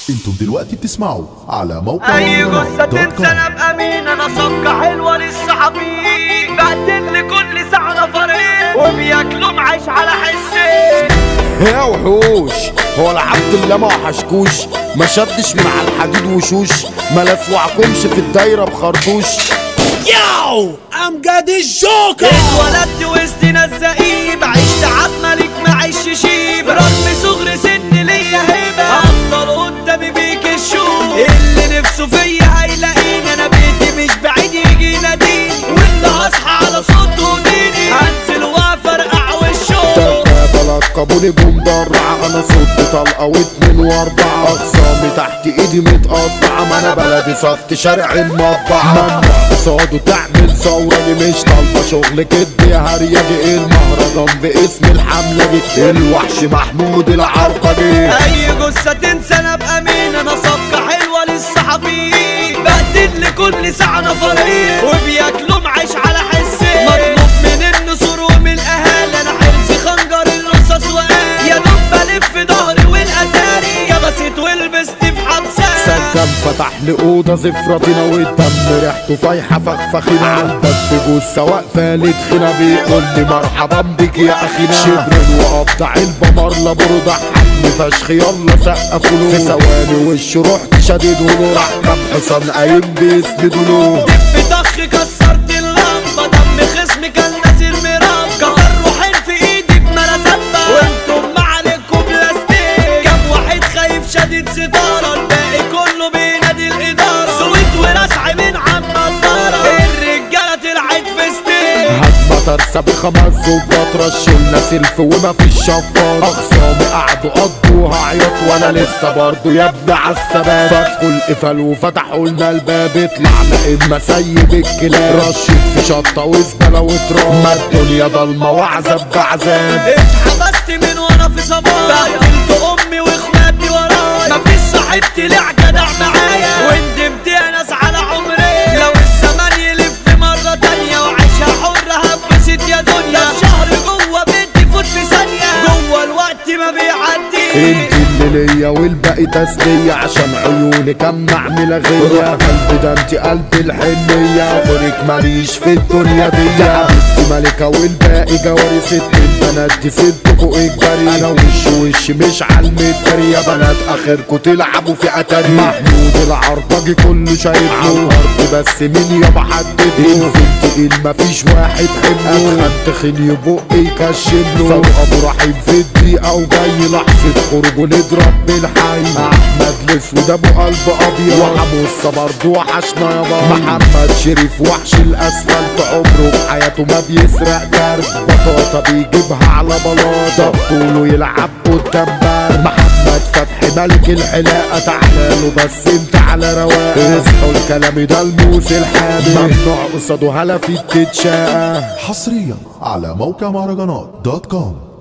انتم دلوقتي بتسمعوا على موقع اي جثة دوت كوم. تنسى انا بامين انا صفقة حلوة للصحفيين بقدم لكل ساعة نفرين وبياكلوا معيش على حسين يا وحوش هو العبد اللي ما وحشكوش ما شدش من على الحديد وشوش ما لسوعكمش في الدايرة بخرطوش ياو امجد الجوكر اتولدت وسط ناس زئيب عشت عاد ملك معيش شيب رغم صغر سن ليا هبة افضل قدامي بيك الشوق اللي نفسه فيا هيلاقيني انا بيتي مش بعيد يجي يناديني واللي هصحى على صوت وديني هنزل وافرقع والشوق تلقبوني بمدرعة انا صوت طلقة واتنين واربعة اقسامي تحت ايدي متقطعة ما انا بلدي صفت شارع المطبعة ممنوع قصاده تعمل ثورة دي مش طالبة شغل كد يا هريجي ايه المهرجان باسم الحملة دي الوحش محمود العربجي اي جثة تنسى انا بامين انا صفقة حلوة للصحفيين بقتل لكل ساعة نفرين وبياكلوا معيش على حسين مطلوب من النسور ومن الاهالي انا حرزي خنجر الرصاص وقال يا دوب بلف ظهري والاتاري كبست ولبست في حبسة سجن فتح لي اوضه زفرتنا والدم ريحته فايحه فخفخينا عندك في جوز سواق فالد خينا بيقول لي مرحبا بك يا اخينا شبرين وقطع البمر لبرو ضحكني فشخ يلا سقفوا له في ثواني وشه رحت شديد له راح كام حصان قايم بيسندوا له دب طخ كسرت اللمبة دم خصمي كان نازل مرام كتر روحين في ايدي بمرزبة وانتم ما عليكم بلاستيك كم واحد خايف شديد ستارة الباقي كله بينادي الإدارة سويت ورسع من عم النارة الرجالة طلعت في ستيك هات مطر سابي خمس ظباط رشولنا سلف وما فيش شفاط اخصامي قعدوا قضوها عياط وانا لسه برضو يا ابني عالثبات فتحوا القفل وفتحوا لنا الباب طلعنا اما سيب الكلاب رشيت في شطه وزباله وتراب ما الدنيا ضلمه وعذاب بعذاب اتحبست من وانا في صبايا بهدلت امي واخواتي ورايا مفيش صاحب طلع جدع معايا وندمت يا ناس على عمري لو الزمان يلف مرة تانية وعيشها حرة هبست يا دنيا الشهر جوه بيتي فوت في ثانية جوه الوقت ما بيعدي انت اللي ليا والباقي تسلية عشان عيونك اما اعمل غية قلبي ده انت قلبي الحنية غيرك ماليش في الدنيا دي يا حبيبتي ملكة والباقي جواري ست البنات دي صدقوا اجباري انا وش وش مش عالمتر يا بنات اخركوا تلعبوا في اتاري محمود العربجي كله شايف على الارض بس مين يابا حدد انت تقيل مفيش واحد حمله اتخن تخين يبق يكشم له فوق ابو رحيم في الدقيقة وجاي لحظة خروج ونضرب بالحي احمد الاسود ابو قلب ابيض وحموسة برضه وحشنا يابا محمد شريف وحش الاسفلت عمره في حياته ما بيسرق كارت بطاطا بيجيبها على بلاطة طوله يلعب قدام بار محمد فتحي ملك الحلاقة تعالى له بس انت على رواقة اصحوا الكلام ده الموس الحامي ممنوع قصاده هلا في التتشاقة حصريا على موقع مهرجانات دوت كوم